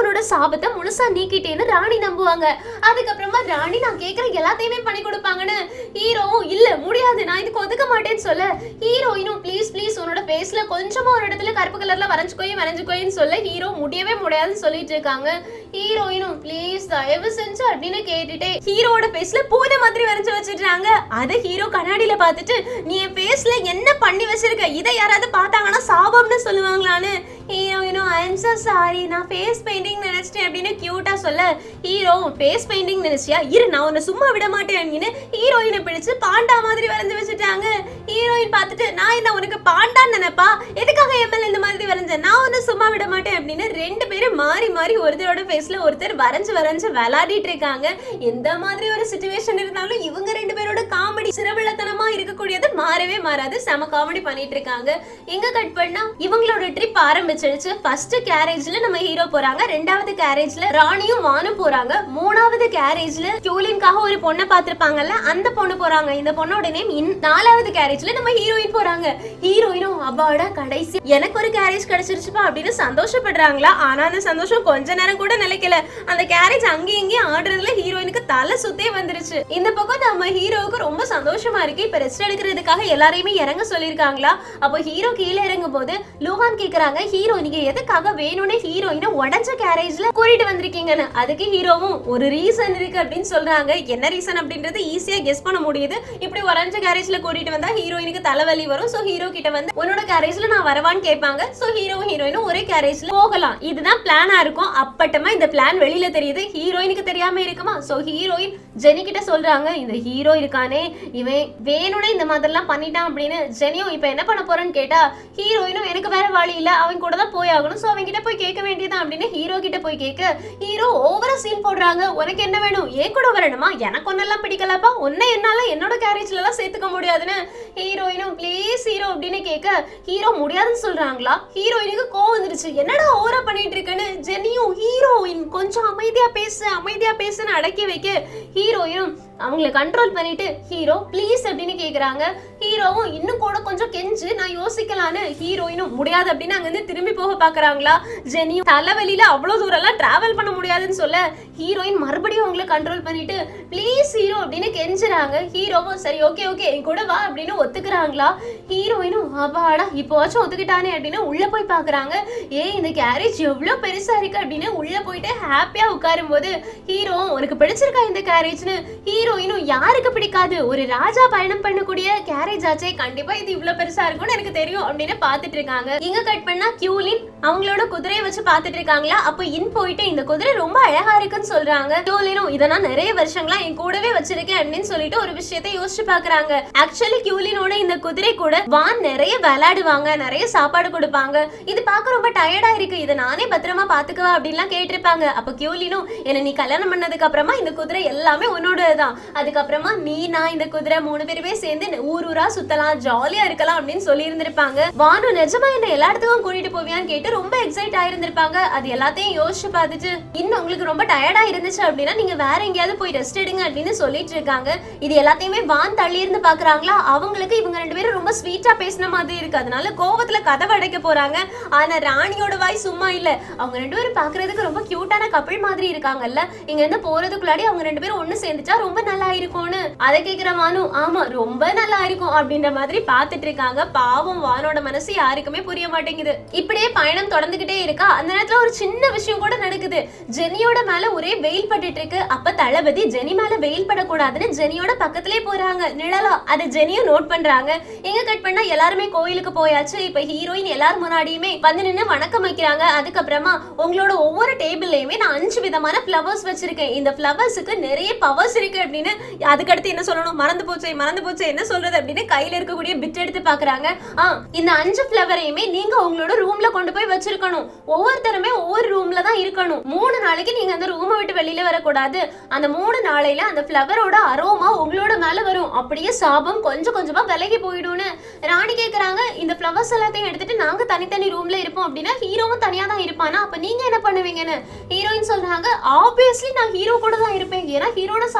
அவங்களோட சாபத்தை முழுசா நீக்கிட்டேன்னு ராணி நம்புவாங்க அதுக்கப்புறமா ராணி நான் கேக்குற எல்லாத்தையுமே பண்ணி கொடுப்பாங்கன்னு ஹீரோவும் இல்ல முடியாது நான் இதுக்கு ஒதுக்க மாட்டேன்னு சொல்ல ஹீரோயினும் ப்ளீஸ் ப்ளீஸ் உன்னோட ஃபேஸ்ல கொஞ்சமா ஒரு இடத்துல கருப்பு கலர்ல வரைஞ்சுக்கோயே வரைஞ்சுக்கோயின்னு சொல்ல ஹீரோ முடியவே முடியாதுன்னு சொல்லிட்டு இருக்காங்க ஹீரோயினும் ப்ளீஸ் தயவு செஞ்சு அப்படின்னு கேட்டுட்டே ஹீரோவோட ஃபேஸ்ல பூனை மாதிரி வரைஞ்சு வச்சிடுறாங்க அதை ஹீரோ கண்ணாடியில பார்த்துட்டு நீ என் ஃபேஸ்ல என்ன பண்ணி வச்சிருக்க இதை யாராவது பார்த்தாங்கன்னா சாபம்னு சொல்லுவாங்களான்னு ஹீரோயினும் ஐ எம் so சாரி நான் ஃபேஸ் பெயிண்டிங் நினைச்சிட்டேன் அப்படின்னு கியூட்டா சொல்ல ஹீரோ ஃபேஸ் பெயிண்டிங் நினைச்சியா இரு நான் உன்னை சும்மா விட மாட்டேன் அப்படின்னு ஹீரோயினை பிடிச்சு பாண்டா மாதிரி வரைஞ்சு வச்சுட்டாங்க ஹீரோயின் பார்த்துட்டு நான் என்ன உனக்கு பாண்டான்னு நினைப்பா எதுக்காக எம்எல் இந்த மாதிரி வரைஞ்சேன் நான் உன்னை சும்மா விட மாட்டேன் அப்படின்னு ரெண்டு பேரும் மாறி மாறி ஒருத்தரோட ஃபேஸ்ல ஒருத்தர் வரைஞ்சு வரைஞ்சு விளையாடிட்டு இருக்காங்க எந்த மாதிரி ஒரு சுச்சுவேஷன் இருந்தாலும் இவங்க ரெண்டு பேரோட காமெடி சிறவிளத்தனமா இருக்கக்கூடியது மாறவே மாறாது செம காமெடி பண்ணிட்டு இருக்காங்க எங்க கட் பண்ணா இவங்களோட ட்ரிப் ஆரம்பிச்சிடுச்சு ஃபர்ஸ்ட் கேரேஜ்ல நம்ம ஹீரோ போறாங்க ரெண்டாவது கேரேஜ்ல ராணியும் வானும் போறாங்க மூணாவது கேரேஜ்ல கியூலின்காக ஒரு பொண்ணை பார்த்திருப்பாங்கல்ல அந்த பொண்ணு போறாங்க இந்த பொண்ணோட நேம் இன் நாலாவது கேரேஜ்ல நம்ம ஹீரோயின் போறாங்க ஹீரோயினும் அப்பாடா கடைசி எனக்கு ஒரு கேரேஜ் கிடைச்சிருச்சுப்பா அப்படின்னு சந்தோஷப்படுறாங்களா ஆனா அந்த சந்தோஷம் கொஞ்ச நேரம் கூட நிலைக்கல அந்த கேரேஜ் அங்கேயும் இங்கேயும் ஆடுறதுல ஹீரோயினுக்கு தலை சுத்தே வந்துருச்சு இந்த பக்கம் நம்ம ஹீரோவுக்கு ரொம்ப சந்தோஷமா இருக்கு இப்ப ரெஸ்ட் எடுக்கிறதுக்காக எல்லாரையுமே இறங்க சொல்லியிருக்காங்களா அப்போ ஹீரோ கீழே இறங்கும் போது லூகான் கேக்குறாங்க ஹீரோ நீங்க எதுக்காக வேணும்னே ஹீரோயினை உடஞ்ச கேரேஜ்ல கூட்டிட்டு வந்திருக்கீங்கன்னு அதுக்கு ஹீரோவும் ஒரு ரீசன் இருக்கு அப்படின்னு சொல்றாங்க என்ன ரீசன் அப்படின்றது ஈஸியா கெஸ் பண்ண முடியுது இப்படி உடஞ்ச கேரேஜ்ல கூட்டிட்டு வந்தா ஹீரோயினுக்கு தலைவலி வரும் சோ ஹீரோ கிட்ட வந்து உன்னோட கேரேஜ்ல நான் வரவான்னு கேட்பாங்க சோ ஹீரோவும் ஹீரோயினும் ஒரே கேரேஜ்ல போகலாம் இதுதான் பிளானா இருக்கும் அப்பட்டமா இந்த பிளான் வெளியில தெரியுது ஹீரோயினுக்கு தெரியாம இருக்குமா சோ ஹீரோயின் ஜெனி கிட்ட சொல்றாங்க இந்த ஹீரோ இருக்கானே இவன் வேணும்னே இந்த மாதிரிலாம் பண்ணிட்டான் அப்படின்னு ஜெனியும் இப்ப என்ன பண்ண போறேன்னு கேட்டா ஹீரோயினும் எனக்கு வேற வழி இல்ல அவன் கூட தான் போய் ஆகணும் சோ அவன் கிட்ட போய் கேட்க வேண்டியதான் அப்படின்னு ஹீரோ கிட்ட போய் கேட்க ஹீரோ ஓவரா சீன் போடுறாங்க உனக்கு என்ன வேணும் ஏன் கூட வரணுமா எனக்கு ஒன்னெல்லாம் பிடிக்கலப்பா உன்னை என்னால என்னோட கேரேஜ்ல எல்லாம் சேர்த்துக்க முடியாதுன்னு ஹீரோயினும் ப்ளீஸ் ஹீரோ அப்படின்னு கேட்க ஹீரோ முடியாதுன்னு சொல்றாங்களா ஹீரோயினுக்கு கோவம் வந்துருச்சு என்னடா ஓவரா பண்ணிட்டு இருக்கேன்னு ஜெனியும் ஹீரோயின் கொஞ்சம் அமைதியா பேசு அமைதியா பேசுன்னு அடக்கி வைக்க ஹீரோயினும் அவங்கள கண்ட்ரோல் பண்ணிட்டு ஹீரோ ப்ளீஸ் அப்படின்னு கேக்குறாங்க ஹீரோவும் இன்னும் கூட கொஞ்சம் கெஞ்சு நான் யோசிக்கலான்னு ஹீரோயினும் முடியாது அப்படின்னு அங்கிருந்து திரும்பி போக பாக்குறாங்களா ஜெனியும் தலைவலியில அவ்வளவு தூரம் எல்லாம் டிராவல் பண்ண முடியாதுன்னு சொல்ல ஹீரோயின் மறுபடியும் அவங்கள கண்ட்ரோல் பண்ணிட்டு ப்ளீஸ் ஹீரோ அப்படின்னு கெஞ்சுறாங்க ஹீரோவும் சரி ஓகே ஓகே என் கூட வா அப்படின்னு ஒத்துக்கிறாங்களா ஹீரோயினும் அப்பாடா இப்போவாச்சும் ஒத்துக்கிட்டானே அப்படின்னு உள்ள போய் பாக்குறாங்க ஏ இந்த கேரேஜ் எவ்வளவு பெருசா இருக்கு அப்படின்னு உள்ள போயிட்டு ஹாப்பியா உட்காரும் போது ஹீரோ உனக்கு பிடிச்சிருக்கா இந்த கேரேஜ்னு ஹீரோயினும் யாருக்கு பிடிக்காது ஒரு ராஜா பயணம் பண்ணக்கூடிய கேரேஜ் ஆச்சே கண்டிப்பா இது இவ்வளவு பெருசா இருக்கும்னு எனக்கு தெரியும் அப்படின்னு பாத்துட்டு இருக்காங்க இங்க கட் பண்ணா கியூலின் அவங்களோட குதிரையை வச்சு பாத்துட்டு இருக்காங்களா அப்ப இன் போயிட்டு இந்த குதிரை ரொம்ப அழகா இருக்குன்னு சொல்றாங்க கியூலினும் இதை நான் நிறைய வருஷங்களா என் கூடவே வச்சிருக்கேன் அப்படின்னு சொல்லிட்டு ஒரு விஷயத்தை யோசிச்சு பாக்குறாங்க ஆக்சுவலி கியூலினோட இந்த குதிரை கூட வான் நிறைய விளையாடுவாங்க நிறைய சாப்பாடு கொடுப்பாங்க இது பார்க்க ரொம்ப டயர்டா இருக்கு இதை நானே பத்திரமா பாத்துக்கவா அப்படின்லாம் கேட்டிருப்பாங்க அப்ப கியூலினும் என்ன நீ கல்யாணம் பண்ணதுக்கு அப்புறமா இந்த குதிரை எல்லாமே உன்னோடதுதான் அதுக்கப்புறமா நீ நான் இந்த குதிரை மூணு பேருமே சேர்ந்து ஊர் ஊரா சுத்தலாம் ஜாலியா இருக்கலாம் அப்படின்னு சொல்லி இருந்திருப்பாங்க வானு நிஜமா என்ன எல்லா இடத்துக்கும் கூட்டிட்டு போவியான்னு கேட்டு ரொம்ப எக்ஸைட் ஆயிருந்திருப்பாங்க அது எல்லாத்தையும் யோசிச்சு பார்த்துட்டு இன்னும் உங்களுக்கு ரொம்ப டயர்டா இருந்துச்சு அப்படின்னா நீங்க வேற எங்கேயாவது போய் ரெஸ்ட் எடுங்க அப்படின்னு சொல்லிட்டு இருக்காங்க இது எல்லாத்தையுமே வான் தள்ளி இருந்து பாக்குறாங்களா அவங்களுக்கு இவங்க ரெண்டு பேரும் ரொம்ப ஸ்வீட்டா பேசின மாதிரி இருக்கு அதனால கோவத்துல கதவை அடைக்க போறாங்க ஆனா ராணியோட வாய் சும்மா இல்ல அவங்க ரெண்டு பேரும் பாக்குறதுக்கு ரொம்ப கியூட்டான கப்பிள் மாதிரி இருக்காங்கல்ல இங்க இருந்து போறதுக்குள்ளாடி அவங்க ரெண்டு பேரும் ஒண்ணு சேர்ந்துட்டா ரொம்ப நல்லா இருக்கும்னு அதை கேக்குற வானு ஆமா ரொம்ப நல்லா இருக்கும் அப்படின்ற மாதிரி பாத்துட்டு இருக்காங்க பாவம் வானோட மனசு யாருக்குமே புரிய மாட்டேங்குது இப்படியே பயணம் தொடர்ந்துகிட்டே இருக்கா அந்த நேரத்துல ஒரு சின்ன விஷயம் கூட நடக்குது ஜெனியோட மேல ஒரே வெயில் பட்டுட்டு இருக்கு அப்ப தளபதி ஜெனி மேல வெயில் படக்கூடாதுன்னு ஜெனியோட பக்கத்திலே போறாங்க நிழலா அதை ஜெனியும் நோட் பண்றாங்க எங்க கட் பண்ணா எல்லாருமே கோயிலுக்கு போயாச்சு இப்ப ஹீரோயின் எல்லாரும் முன்னாடியுமே வந்து நின்னு வணக்கம் வைக்கிறாங்க அதுக்கப்புறமா உங்களோட ஒவ்வொரு டேபிள்லயுமே நான் அஞ்சு விதமான ஃப்ளவர்ஸ் வச்சிருக்கேன் இந்த ஃப்ளவர்ஸுக்கு நிறைய பவர்ஸ் இருக்கு அப்படின்னு அதுக்கடுத்து என்ன சொல்லணும் மறந்து போச்சே மறந்து போச்சே என்ன சொல்றது அப்படின்னு கையில இருக்கக்கூடிய பிட் எடுத்து பாக்குறாங்க ஆ இந்த அஞ்சு ஃப்ளவரையுமே நீங்க உங்களோட ரூம்ல கொண்டு போய் வச்சிருக்கணும் ஒவ்வொருத்தருமே ஒவ்வொரு ரூம்ல தான் இருக்கணும் மூணு நாளைக்கு நீங்க அந்த ரூமை விட்டு வெளியில வரக்கூடாது அந்த மூணு நாளையில அந்த ஃப்ளவரோட அரோமா உங்களோட மேல வரும் அப்படியே சாபம் கொஞ்சம் கொஞ்சமா விலகி போயிடும்னு ராணி கேக்குறாங்க இந்த ஃப்ளவர்ஸ் எல்லாத்தையும் எடுத்துட்டு நாங்க தனித்தனி ரூம்ல இருப்போம் அப்படின்னா ஹீரோவும் தனியா தான் இருப்பானா அப்ப நீங்க என்ன பண்ணுவீங்கன்னு ஹீரோயின் சொல்றாங்க ஆப்வியஸ்லி நான் ஹீரோ கூட தான் இருப்பேன் ஏன்னா ஹீரோட சாபத்தை நான்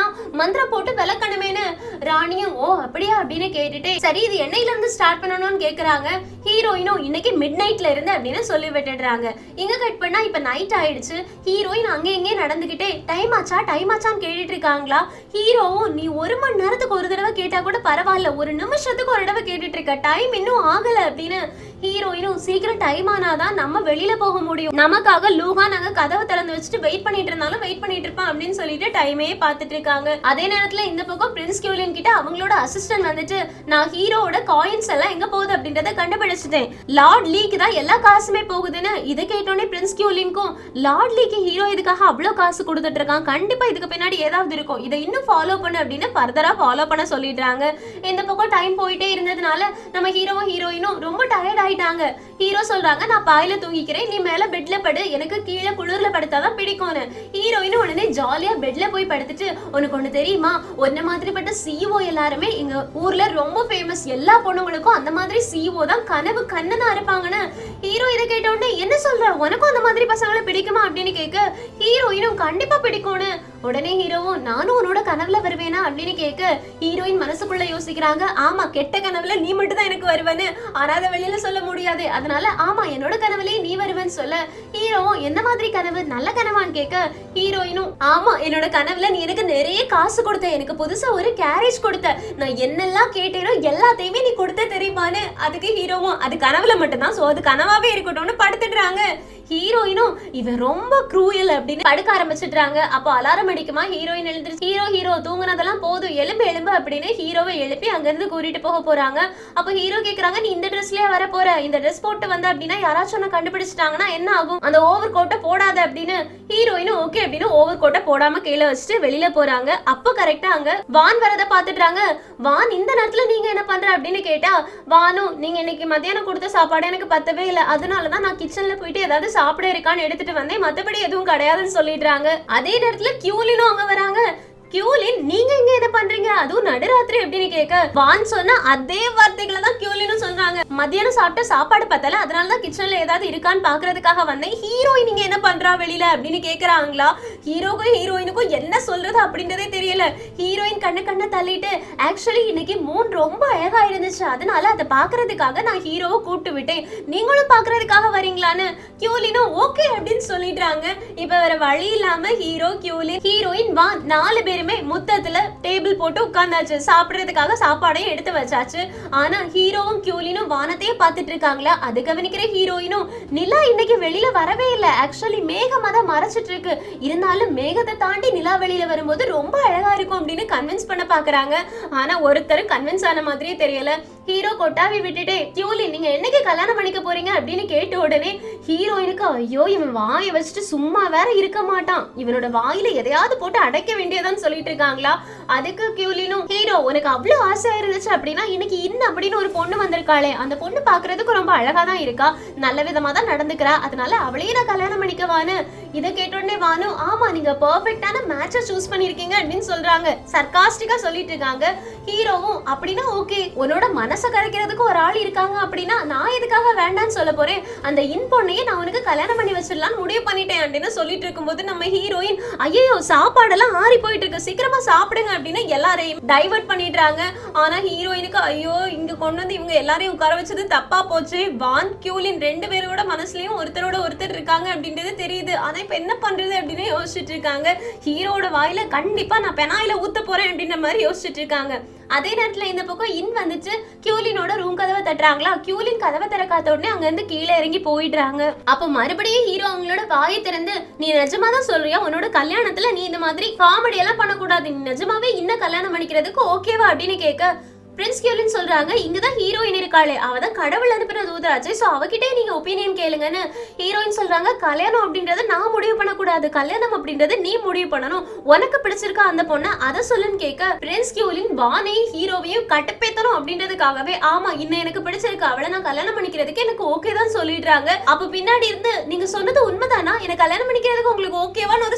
மந்திரம் போட்டு விளக்கணுமேனு ராணியும் ஓ அப்படியா அப்படின்னு கேட்டுட்டு சரி இது என்னையில இருந்து ஸ்டார்ட் பண்ணணும்னு கேக்குறாங்க ஹீரோயினும் இன்னைக்கு மிட் நைட்ல இருந்து அப்படின்னு சொல்லி விட்டுடுறாங்க இங்க கட் பண்ணா இப்ப நைட் ஆயிடுச்சு ஹீரோயின் அங்கே இங்கே நடந்துகிட்டே டைம் ஆச்சா டைம் ஆச்சான்னு கேட்டுட்டு இருக்காங்களா ஹீரோவும் நீ ஒரு மணி நேரத்துக்கு ஒரு தடவை கேட்டா கூட பரவாயில்ல ஒரு நிமிஷத்துக்கு ஒரு தடவை கேட்டுட்டு இருக்க டைம் இன்னும் ஆகல அப்படின்னு ஹீரோயினும் சீக்கிரம் டைம் ஆனாதான் நம்ம வெளியில போக முடியும் நமக்காக லூகா நாங்க கதவை திறந்து வச்சுட்டு வெயிட் பண்ணிட்டு இருந்தாலும் வெயிட் பண்ணிட்டு இருப்பான் அப்படின்னு சொல்லிட்டு டைமே பார்த்துட்டு இருக்காங்க அதே நேரத்துல இந்த பக்கம் பிரின்ஸ் கியூலின் கிட்ட அவங்களோட அசிஸ்டன்ட் வந்துட்டு நான் ஹீரோவோட காயின்ஸ் எல்லாம் எங்க போகுது அப்படின்றத கண்டுபிடிச்சிட்டேன் லார்ட் லீக்கு தான் எல்லா காசுமே போகுதுன்னு இதை கேட்டோடனே பிரின்ஸ் கியூலின்க்கும் லார்ட் லீக்கு ஹீரோ இதுக்காக அவ்வளோ காசு கொடுத்துட்டு இருக்கான் கண்டிப்பா இதுக்கு பின்னாடி ஏதாவது இருக்கும் இதை இன்னும் ஃபாலோ பண்ணு அப்படின்னு ஃபர்தரா ஃபாலோ பண்ண சொல்லிடுறாங்க இந்த பக்கம் டைம் போயிட்டே இருந்ததுனால நம்ம ஹீரோவும் ஹீரோயினும் ரொம்ப டயர்ட் ஆயிட்டாங்க ஹீரோ சொல்றாங்க நான் பாயில தூங்கிக்கிறேன் நீ மேல பெட்ல படு எனக்கு கீழே குளிர்ல படுத்தாதான் பிடிக்கும்னு ஹீரோயினும் உடனே ஜாலியா பெட்ல போய் படுத்துட்டு உனக்கு ஒண்ணு தெரியுமா ஒன்ன மாதிரிப்பட்ட சிஓ எல்லாருமே எங்க ஊர்ல ரொம்ப ஃபேமஸ் எல்லா பொண்ணுங்களுக்கும் அந்த மாதிரி சிஓ தான் கனவு கண்ணனா இருப்பாங்கன்னு ஹீரோ இதை கேட்ட உடனே என்ன சொல்ற உனக்கும் அந்த மாதிரி பசங்களை பிடிக்குமா அப்படின்னு கேட்க ஹீரோயினும் கண்டிப்பா பிடிக்கும்னு உடனே ஹீரோவும் நானும் உன்னோட கனவுல வருவேனா அப்படின்னு கேட்க ஹீரோயின் மனசுக்குள்ள யோசிக்கிறாங்க ஆமா கெட்ட கனவுல நீ மட்டும் தான் எனக்கு வருவேன்னு ஆனா அதை வெளியில சொல்ல முடியாது அதனால ஆமா என்னோட கனவுலயே நீ வருவேன்னு சொல்ல ஹீரோவும் என்ன மாதிரி கனவு நல்ல கனவான்னு கேட்க ஹீரோயினும் ஆமா என்னோட கனவுல நீ எனக்கு நிறைய காசு கொடுத்த எனக்கு புதுசா ஒரு கேரேஜ் கொடுத்த நான் என்னெல்லாம் கேட்டேனோ எல்லாத்தையுமே நீ கொடுத்த தெரியுமான்னு அதுக்கு ஹீரோவும் அது கனவுல மட்டும்தான் சோ அது கனவாவே இருக்கட்டும்னு படுத்துடுறாங்க ஹீரோயினும் இவன் ரொம்ப க்ரூயல் அப்படின்னு படுக்க ஆரம்பிச்சிடுறாங்க அப்போ அலாரம் அடிக்குமா ஹீரோயின் எழுந்திருச்சு ஹீரோ ஹீரோ தூங்குனதெல்லாம் போதும் எலும்பு எலும்பு அப்படின்னு ஹீரோவை எழுப்பி அங்கிருந்து கூட்டிட்டு போக போறாங்க அப்போ ஹீரோ கேக்குறாங்க நீ இந்த ட்ரெஸ்லயே வர போற இந்த ட்ரெஸ் போட்டு வந்த அப்படின்னா யாராச்சும் உன்னை கண்டுபிடிச்சிட்டாங்கன்னா என்ன ஆகும் அந்த ஓவர் கோட்டை போடாத அப்படின்னு ஹீரோயினும் ஓகே அப்படின்னு ஓவர் கோட்டை போடாம கீழே வச்சுட்டு வெளியில போறாங்க அப்போ கரெக்டா அங்க வான் வரத பாத்துடுறாங்க வான் இந்த நேரத்துல நீங்க என்ன பண்ற அப்படின்னு கேட்டா வானும் நீங்க இன்னைக்கு மத்தியானம் கொடுத்த சாப்பாடு எனக்கு பத்தவே இல்லை அதனாலதான் நான் கிச்சன்ல போயிட்டு ஏதாவது சாப்பிட இருக்கான்னு எடுத்துட்டு வந்தேன் மத்தபடி எதுவும் கிடையாதுன்னு சொல்லிடுறாங்க அதே நேரத்துல கியூலினும் அங்க வராங்க கியூலின் நீங்க இங்க என்ன பண்றீங்க அதுவும் நடுராத்திரி எப்படின்னு கேட்க வான் சொன்ன அதே வார்த்தைகளை தான் கியூலினும் சொல்றாங்க மத்தியானம் சாப்பிட்ட சாப்பாடு பத்தல அதனால தான் கிச்சன்ல ஏதாவது இருக்கான்னு பாக்குறதுக்காக வந்தேன் ஹீரோயின் நீங்க என்ன பண்றா வெளியில அப்படின்னு கேக்குறாங்களா ஹீரோக்கும் ஹீரோயினுக்கும் என்ன சொல்றது அப்படின்றதே தெரியல ஹீரோயின் கண்ணு கண்ணை தள்ளிட்டு ஆக்சுவலி இன்னைக்கு மூன் ரொம்ப அழகா இருந்துச்சு அதனால அதை பாக்குறதுக்காக நான் ஹீரோவை கூப்பிட்டு விட்டேன் நீங்களும் பாக்குறதுக்காக வரீங்களான்னு கியூலினும் ஓகே அப்படின்னு சொல்லிடுறாங்க இப்ப வேற வழி இல்லாம ஹீரோ கியூலின் ஹீரோயின் வா நாலு பேருமே முத்தத்துல டேபிள் போட்டு உட்கார்ந்தாச்சு சாப்பிடுறதுக்காக சாப்பாடையும் எடுத்து வச்சாச்சு ஆனா ஹீரோவும் கியூலினும் வானத்தையே பார்த்துட்டு இருக்காங்களா அது கவனிக்கிற ஹீரோயினும் நிலா இன்னைக்கு வெளியில வரவே இல்லை ஆக்சுவலி மேகமா தான் மறைச்சிட்டு இருக்கு இருந்தாலும் மேகத்தை தாண்டி நிலா வெளியில வரும்போது ரொம்ப அழகா இருக்கும் அப்படின்னு கன்வின்ஸ் பண்ண பாக்குறாங்க ஆனா ஒருத்தரும் கன்வின்ஸ் ஆன மாதிரியே தெரியல ஹீரோ கொட்டாவி விட்டுட்டு கியூலின் நீங்க என்னைக்கு கல்யாணம் பண்ணிக்க போறீங்க அப்படின்னு கேட்ட உடனே ஹீரோயினுக்கு ஐயோ இவன் வாயை வச்சுட்டு சும்மா வேற இருக்க மாட்டான் இவனோட வாயில எதையாவது போட்டு அடைக்க வேண்டியதான்னு சொல்லிட்டு இருக்காங்களா அதுக்கு கியூலினும் ஹீரோ உனக்கு அவ்வளவு ஆசையா இருந்துச்சு அப்படின்னா இன்னைக்கு இன்ன அப்படின்னு ஒரு பொண்ணு வந்திருக்காளே அந்த பொண்ணு பாக்குறதுக்கு ரொம்ப அழகா தான் இருக்கா நல்ல விதமா தான் நடந்துக்கிறா அதனால அவளையே நான் கல்யாணம் பண்ணிக்கவான்னு இதை கேட்ட உடனே வானு ஆமா நீங்க பெர்ஃபெக்ட்டான மேட்சை சூஸ் பண்ணிருக்கீங்க அப்படின்னு சொல்றாங்க சர்காஸ்டிக்கா சொல்லிட்டு இருக்காங்க ஹீரோவும் அப்படின்னா ஓகே உன்னோட மனசை கரைக்கிறதுக்கு ஒரு ஆள் இருக்காங்க அப்படின்னா நான் எதுக்காக வேண்டாம்னு சொல்ல போறேன் அந்த இன் பொண்ணையே நான் உனக்கு கல்யாணம் பண்ணி வச்சிடலாம்னு முடிவு பண்ணிட்டேன் அப்படின்னு சொல்லிட்டு இருக்கும்போது நம்ம ஹீரோயின் ஐயோ சாப்பாடெல்லாம் ஆறி போயிட்டு இருக்கு சீக்கிரமா சாப்பிடுங்க அப்படின்னு எல்லாரையும் டைவர்ட் பண்ணிடுறாங்க ஆனா ஹீரோயினுக்கு ஐயோ இங்க கொண்டு வந்து இவங்க எல்லாரையும் உட்கார வச்சது தப்பா போச்சு வான் கியூலின் ரெண்டு பேரோட மனசுலயும் ஒருத்தரோட ஒருத்தர் இருக்காங்க அப்படின்றது தெரியுது ஆனா இப்ப என்ன பண்றது அப்படின்னு யோசிச்சுட்டு இருக்காங்க ஹீரோட வாயில கண்டிப்பா நான் பெனாயில ஊத்த போறேன் அப்படின்ற மாதிரி யோசிச்சுட்டு இருக்காங்க அதே நேரத்துல இந்த பக்கம் இன் வந்துச்சு கியூலினோட ரூம் கதவை தட்டுறாங்களா கியூலின் கதவை திறக்காத உடனே அங்க இருந்து கீழே இறங்கி போயிடுறாங்க அப்ப மறுபடியும் ஹீரோ அவங்களோட வாயை திறந்து நீ நிஜமா தான் சொல்றியா உன்னோட கல்யாணத்துல நீ இந்த மாதிரி காமெடி எல்லாம் பண்ணக்கூடாது நீ நிஜமாவே இன்னும் கல்யாணம் பண்ணிக்கிறதுக்கு ஓகேவா அப்படின்னு கேட்க பிரின்ஸ் கியூலின் சொல்றாங்க இங்கதான் ஹீரோயின் இருக்காளே அவ தான் கடவுள் அனுப்பின தூதராச்சு சோ அவகிட்டே நீங்க ஒப்பீனியன் கேளுங்கன்னு ஹீரோயின் சொல்றாங்க கல்யாணம் அப்படின்றத நான் முடிவு பண்ணக்கூடாது கல்யாணம் அப்படின்றத நீ முடிவு பண்ணணும் உனக்கு பிடிச்சிருக்கா அந்த பொண்ணை அதை சொல்லுன்னு கேட்க பிரின்ஸ் கியூலின் வானையும் ஹீரோவையும் கட்டுப்பேத்தணும் அப்படின்றதுக்காகவே ஆமா இன்னும் எனக்கு பிடிச்சிருக்கு அவளை நான் கல்யாணம் பண்ணிக்கிறதுக்கு எனக்கு ஓகே தான் சொல்லிடுறாங்க அப்ப பின்னாடி இருந்து நீங்க சொன்னது உண்மைதானா எனக்கு கல்யாணம் பண்ணிக்கிறதுக்கு உங்களுக்கு ஓகேவான்னு ஒரு சத்தம் கேட்க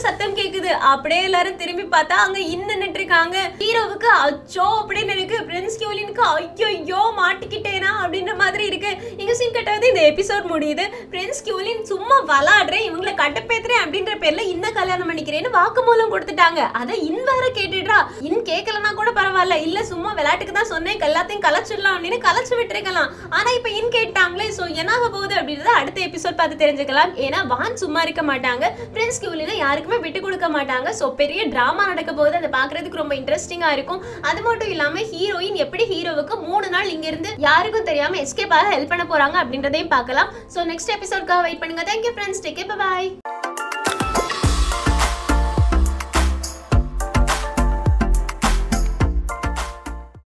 கேக்குது அப்படியே எல்லாரும் திரும்பி பார்த்தா அங்க இன் நின்னுட்டு இருக்காங்க ஹீரோவுக்கு அச்சோ அப்படின்னு இருக்கு பிரின்ஸ் கியூலினுக்கு ஐயோ மாட்டிக்கிட்டேனா அப்படின்ற மாதிரி இருக்கு இங்க சீன் கட்டாவது இந்த எபிசோட் முடியுது பிரின்ஸ் கியூலின் சும்மா விளாடுறேன் இவங்களை கட்டப்பேத்துறேன் அப்படின்ற பேர்ல இன்ன கல்யாணம் பண்ணிக்கிறேன்னு வாக்குமூலம் கொடுத்துட்டாங்க அதை இன் வேற கேட்டுடுறா இன் கேட்கலனா கூட பரவாயில்ல இல்ல சும்மா விளையாட்டுக்கு தான் சொன்னேன் எல்லாத்தையும் கலைச்சிடலாம் அப்படின்னு கலைச்சு விட்டுருக்கலாம் ஆனா இப்ப இன் கேட்டாங்களே சோ என்னாக போகுது அப்படின்றத அடுத்த எபிசோட் பார்த்து தெரிஞ்சுக்கலாம் ஏன்னா வான் சும்மா இருக்க மாட்டாங்க பிரின்ஸ் கியூலினை யாருக்குமே விட்டு கொடுக்க மாட்டாங்க ஸோ பெரிய டிராமா நடக்க போகுது அதை பார்க்கறதுக்கு ரொம்ப இன்ட்ரெஸ்டிங்காக இருக்கும் அது மட்டும் இல்லாமல் ஹீரோயின் எப்படி ஹீரோவுக்கு மூணு நாள் இங்கிருந்து யாருக்கும் தெரியாம எஸ்கேப் ஆக ஹெல்ப் பண்ண போறாங்க அப்படின்றதையும் பார்க்கலாம் ஸோ நெக்ஸ்ட் எபிசோட்காக வெயிட் பண்ணுங்க தேங்க்யூ ஃப்ரெண்ட்ஸ் டேக் பாய்